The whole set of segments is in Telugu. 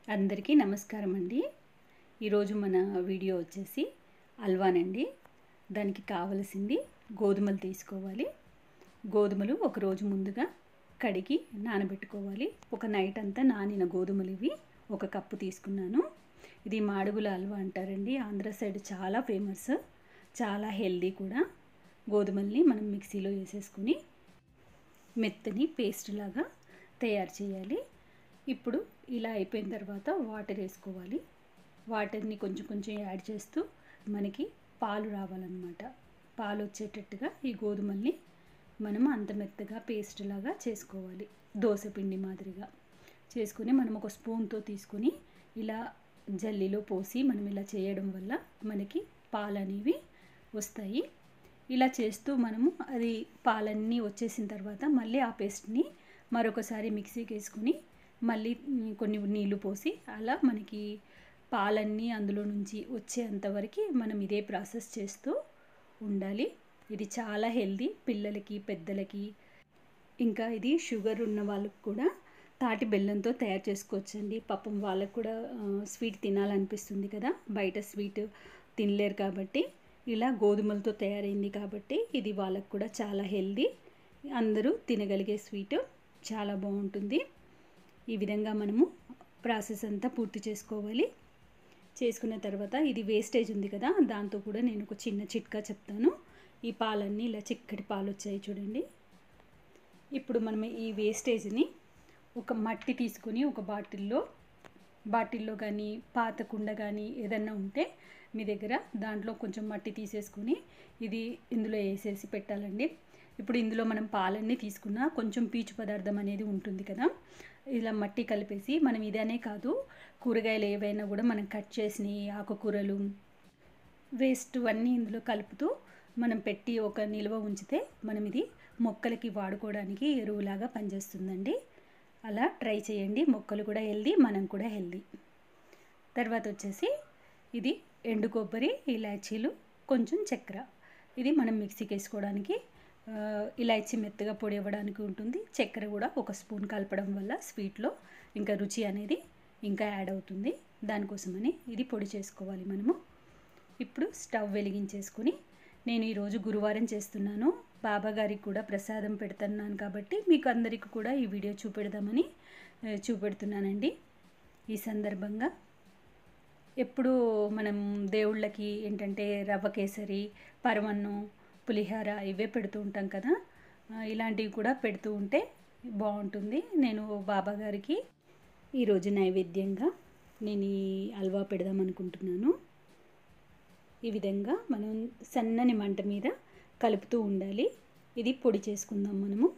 అందరికీ నమస్కారం అండి ఈరోజు మన వీడియో వచ్చేసి అల్వానండి దానికి కావలసింది గోధుమలు తీసుకోవాలి గోధుమలు ఒక రోజు ముందుగా కడిగి నానబెట్టుకోవాలి ఒక నైట్ అంతా నానిన గోధుమలు ఇవి ఒక కప్పు తీసుకున్నాను ఇది మాడుగుల హల్వా అంటారండి ఆంధ్ర సైడ్ చాలా ఫేమస్ చాలా హెల్దీ కూడా గోధుమల్ని మనం మిక్సీలో వేసేసుకుని మెత్తని పేస్ట్ లాగా తయారు చేయాలి ఇప్పుడు ఇలా అయిపోయిన తర్వాత వాటర్ వేసుకోవాలి వాటర్ని కొంచెం కొంచెం యాడ్ చేస్తూ మనకి పాలు రావాలన్నమాట పాలు వచ్చేటట్టుగా ఈ గోధుమల్ని మనం అంత మెత్తగా పేస్ట్ లాగా చేసుకోవాలి దోశ పిండి మాదిరిగా చేసుకుని మనం ఒక స్పూన్తో తీసుకొని ఇలా జల్లిలో పోసి మనం ఇలా చేయడం వల్ల మనకి పాలు అనేవి వస్తాయి ఇలా చేస్తూ మనము అది పాలన్నీ వచ్చేసిన తర్వాత మళ్ళీ ఆ పేస్ట్ని మరొకసారి మిక్సీకి వేసుకుని మళ్ళీ కొన్ని నీళ్లు పోసి అలా మనకి పాలన్నీ అందులో నుంచి వచ్చేంతవరకు మనం ఇదే ప్రాసెస్ చేస్తూ ఉండాలి ఇది చాలా హెల్దీ పిల్లలకి పెద్దలకి ఇంకా ఇది షుగర్ ఉన్న వాళ్ళకి కూడా తాటి బెల్లంతో తయారు చేసుకోవచ్చండి పాపం వాళ్ళకు కూడా స్వీట్ తినాలనిపిస్తుంది కదా బయట స్వీట్ తినలేరు కాబట్టి ఇలా గోధుమలతో తయారైంది కాబట్టి ఇది వాళ్ళకు కూడా చాలా హెల్దీ అందరూ తినగలిగే స్వీట్ చాలా బాగుంటుంది ఈ విధంగా మనము ప్రాసెస్ అంతా పూర్తి చేసుకోవాలి చేసుకున్న తర్వాత ఇది వేస్టేజ్ ఉంది కదా దాంతో కూడా నేను ఒక చిన్న చిట్కా చెప్తాను ఈ పాలన్నీ ఇలా చిక్కటి పాలు వచ్చాయి చూడండి ఇప్పుడు మనం ఈ వేస్టేజ్ని ఒక మట్టి తీసుకొని ఒక బాటిల్లో బాటిల్లో కానీ పాత కుండ కానీ ఏదన్నా ఉంటే మీ దగ్గర దాంట్లో కొంచెం మట్టి తీసేసుకొని ఇది ఇందులో వేసేసి పెట్టాలండి ఇప్పుడు ఇందులో మనం పాలన్నీ తీసుకున్న కొంచెం పీచు పదార్థం అనేది ఉంటుంది కదా ఇలా మట్టి కలిపేసి మనం ఇదనే కాదు కూరగాయలు ఏవైనా కూడా మనం కట్ చేసినవి ఆకుకూరలు వేస్ట్ అన్నీ ఇందులో కలుపుతూ మనం పెట్టి ఒక నిల్వ ఉంచితే మనం ఇది మొక్కలకి వాడుకోవడానికి ఎరువులాగా పనిచేస్తుందండి అలా ట్రై చేయండి మొక్కలు కూడా హెల్దీ మనం కూడా హెల్దీ తర్వాత వచ్చేసి ఇది ఎండు కొబ్బరి ఇలాచీలు కొంచెం చక్కెర ఇది మనం మిక్సీకి వేసుకోవడానికి ఇలాచీ మెత్తగా పొడి ఇవ్వడానికి ఉంటుంది చక్కెర కూడా ఒక స్పూన్ కలపడం వల్ల స్వీట్లో ఇంకా రుచి అనేది ఇంకా యాడ్ అవుతుంది దానికోసమని ఇది పొడి చేసుకోవాలి మనము ఇప్పుడు స్టవ్ వెలిగించేసుకుని నేను ఈరోజు గురువారం చేస్తున్నాను బాబా గారికి కూడా ప్రసాదం పెడుతున్నాను కాబట్టి మీకు అందరికీ కూడా ఈ వీడియో చూపెడదామని చూపెడుతున్నానండి ఈ సందర్భంగా ఎప్పుడు మనం దేవుళ్ళకి ఏంటంటే రవ్వ కేసరి పరమన్నం పులిహార ఇవే పెడుతూ ఉంటాం కదా ఇలాంటివి కూడా పెడుతూ ఉంటే బాగుంటుంది నేను బాబా గారికి ఈరోజు నైవేద్యంగా నేను ఈ హల్వా పెడదాం అనుకుంటున్నాను ఈ విధంగా మనం సన్నని మంట మీద కలుపుతూ ఉండాలి ఇది పొడి చేసుకుందాం మనము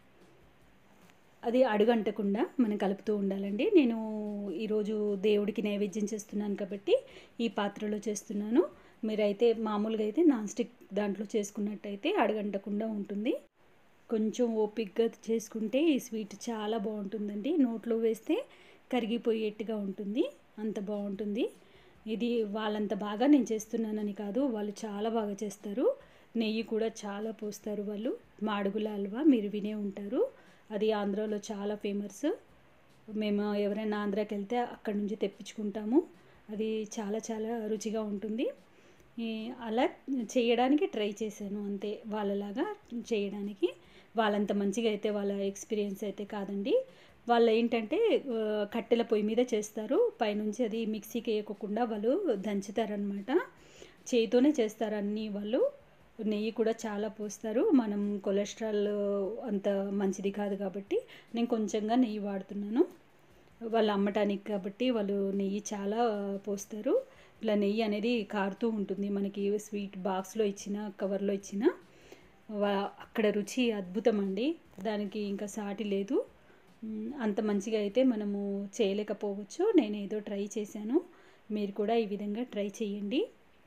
అది అడుగంటకుండా మనం కలుపుతూ ఉండాలండి నేను ఈరోజు దేవుడికి నైవేద్యం చేస్తున్నాను కాబట్టి ఈ పాత్రలో చేస్తున్నాను మీరైతే మామూలుగా అయితే నాన్ స్టిక్ దాంట్లో చేసుకున్నట్టయితే అడగంటకుండా ఉంటుంది కొంచెం ఓపిక్గా చేసుకుంటే ఈ స్వీట్ చాలా బాగుంటుందండి నోట్లో వేస్తే కరిగిపోయేట్టుగా ఉంటుంది అంత బాగుంటుంది ఇది వాళ్ళంత బాగా నేను చేస్తున్నానని కాదు వాళ్ళు చాలా బాగా చేస్తారు నెయ్యి కూడా చాలా పోస్తారు వాళ్ళు మాడుగుల హల్వా మీరు వినే ఉంటారు అది ఆంధ్రాలో చాలా ఫేమస్ మేము ఎవరైనా ఆంధ్రాకి వెళ్తే అక్కడ నుంచి తెప్పించుకుంటాము అది చాలా చాలా రుచిగా ఉంటుంది అలా చేయడానికి ట్రై చేశాను అంతే వాళ్ళలాగా చేయడానికి వాళ్ళంత మంచిగా అయితే వాళ్ళ ఎక్స్పీరియన్స్ అయితే కాదండి వాళ్ళు ఏంటంటే కట్టెల పొయ్యి మీద చేస్తారు పైనుంచి అది మిక్సీకి వేయకుండా వాళ్ళు దంచుతారనమాట చేతితోనే చేస్తారు అన్నీ వాళ్ళు నెయ్యి కూడా చాలా పోస్తారు మనం కొలెస్ట్రాల్ అంత మంచిది కాదు కాబట్టి నేను కొంచెంగా నెయ్యి వాడుతున్నాను వాళ్ళు అమ్మటానికి కాబట్టి వాళ్ళు నెయ్యి చాలా పోస్తారు ఇలా నెయ్యి అనేది కారుతూ ఉంటుంది మనకి స్వీట్ బాక్స్లో ఇచ్చిన కవర్లో ఇచ్చిన అక్కడ రుచి అద్భుతం అండి దానికి ఇంకా సాటి లేదు అంత మంచిగా అయితే మనము చేయలేకపోవచ్చు నేను ఏదో ట్రై చేశాను మీరు కూడా ఈ విధంగా ట్రై చేయండి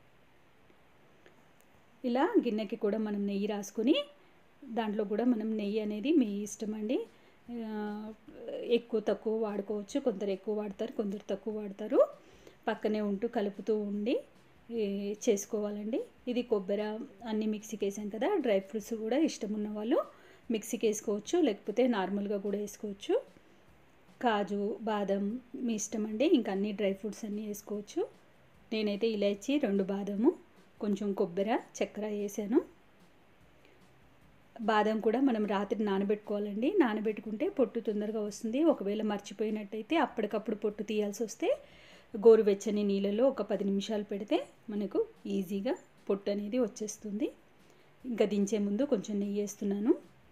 ఇలా గిన్నెకి కూడా మనం నెయ్యి రాసుకొని దాంట్లో కూడా మనం నెయ్యి అనేది మీ ఇష్టం అండి ఎక్కువ తక్కువ వాడుకోవచ్చు కొందరు ఎక్కువ వాడతారు కొందరు తక్కువ వాడతారు పక్కనే ఉంటూ కలుపుతూ ఉండి చేసుకోవాలండి ఇది కొబ్బరి అన్ని మిక్సీకి వేసాం కదా డ్రై ఫ్రూట్స్ కూడా ఇష్టం ఉన్న వాళ్ళు మిక్సీకి వేసుకోవచ్చు లేకపోతే నార్మల్గా కూడా వేసుకోవచ్చు కాజు బాదం మీ ఇష్టం అండి ఇంకా అన్ని డ్రై ఫ్రూట్స్ అన్నీ వేసుకోవచ్చు నేనైతే ఇలాచి రెండు బాదము కొంచెం కొబ్బరి చక్కెర వేసాను బాదం కూడా మనం రాత్రి నానబెట్టుకోవాలండి నానబెట్టుకుంటే పొట్టు తొందరగా వస్తుంది ఒకవేళ మర్చిపోయినట్టయితే అప్పటికప్పుడు పొట్టు తీయాల్సి వస్తే గోరువెచ్చని నీళ్ళలో ఒక పది నిమిషాలు పెడితే మనకు ఈజీగా పొట్టు అనేది వచ్చేస్తుంది ఇంకా దించే ముందు కొంచెం నెయ్యి వేస్తున్నాను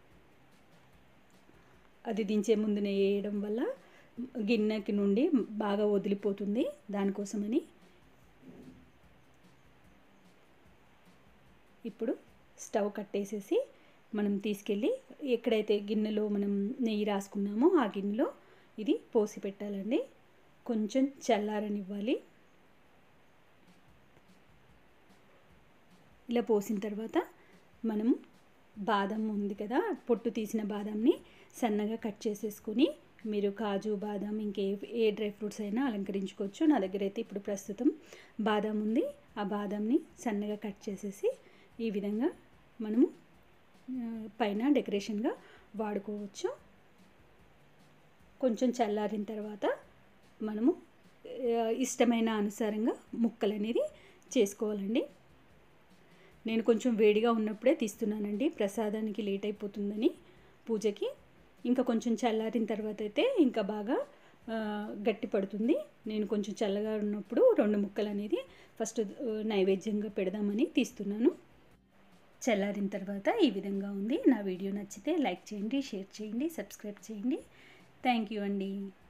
అది దించే ముందు నెయ్యి వేయడం వల్ల గిన్నెకి నుండి బాగా వదిలిపోతుంది దానికోసమని ఇప్పుడు స్టవ్ కట్టేసేసి మనం తీసుకెళ్ళి ఎక్కడైతే గిన్నెలో మనం నెయ్యి రాసుకున్నామో ఆ గిన్నెలో ఇది పోసి పెట్టాలండి కొంచెం చల్లారనివ్వాలి ఇలా పోసిన తర్వాత మనం బాదం ఉంది కదా పొట్టు తీసిన బాదంని సన్నగా కట్ చేసేసుకొని మీరు కాజు బాదం ఇంకే ఏ డ్రై ఫ్రూట్స్ అయినా అలంకరించుకోవచ్చు నా దగ్గర అయితే ఇప్పుడు ప్రస్తుతం బాదం ఉంది ఆ బాదంని సన్నగా కట్ చేసేసి ఈ విధంగా మనము పైన డెకరేషన్గా వాడుకోవచ్చు కొంచెం చల్లారిన తర్వాత మనము ఇష్టమైన అనుసారంగా ముక్కలు అనేది చేసుకోవాలండి నేను కొంచెం వేడిగా ఉన్నప్పుడే తీస్తున్నానండి ప్రసాదానికి లేట్ అయిపోతుందని పూజకి ఇంకా కొంచెం చల్లారిన తర్వాత అయితే ఇంకా బాగా గట్టి పడుతుంది నేను కొంచెం చల్లగా ఉన్నప్పుడు రెండు ముక్కలు అనేది ఫస్ట్ నైవేద్యంగా పెడదామని తీస్తున్నాను చల్లారిన తర్వాత ఈ విధంగా ఉంది నా వీడియో నచ్చితే లైక్ చేయండి షేర్ చేయండి సబ్స్క్రైబ్ చేయండి థ్యాంక్ యూ అండి